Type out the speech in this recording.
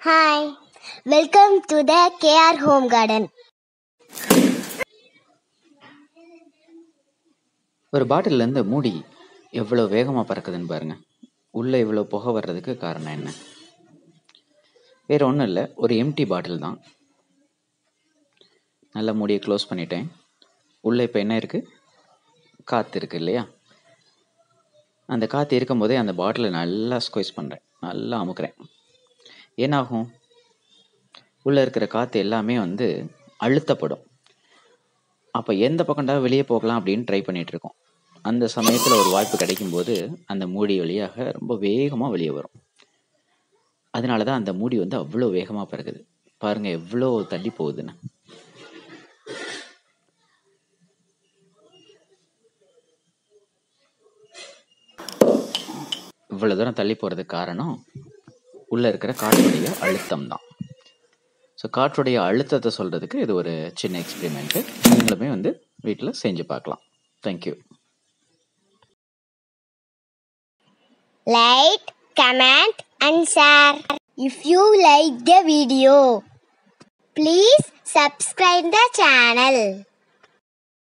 Hi, welcome to the KR Home Garden. ஒரு பாட்டில்லேருந்து மூடி எவ்வளோ வேகமாக பறக்குதுன்னு பாருங்க உள்ளே இவ்வளோ புகை வர்றதுக்கு காரணம் என்ன வேறு ஒன்றும் இல்லை ஒரு எம்டி பாட்டில் தான் நல்லா மூடியை க்ளோஸ் பண்ணிட்டேன் உள்ளே இப்போ என்ன இருக்குது காற்று இருக்குது இல்லையா அந்த காற்று இருக்கும்போதே அந்த பாட்டிலை நல்லா ஸ்குவைஸ் பண்ணுறேன் நல்லா அமுக்குறேன் என்னாகும் உள்ளே இருக்கிற காற்று எல்லாமே வந்து அழுத்தப்படும் அப்போ எந்த பக்கம்டா வெளியே போகலாம் அப்படின்னு ட்ரை பண்ணிட்டு இருக்கோம் அந்த சமயத்தில் ஒரு வாய்ப்பு கிடைக்கும்போது அந்த மூடி வழியாக ரொம்ப வேகமாக வெளியே வரும் அதனால தான் அந்த மூடி வந்து அவ்வளோ வேகமாக பிறகுது பாருங்க எவ்வளோ தள்ளி போகுதுன்னு இவ்வளோ தூரம் தள்ளி போகிறதுக்கு காரணம் உள்ளே இருக்கிற காற்றுடைய அழுத்தம் தான் ஸோ காற்றுடைய அழுத்தத்தை சொல்கிறதுக்கு இது ஒரு சின்ன எக்ஸ்பெரிமெண்ட்டு நீங்களுமே வந்து வீட்டில் செஞ்சு பார்க்கலாம் thank you Like, comment, and share. If you like the video, please subscribe the channel.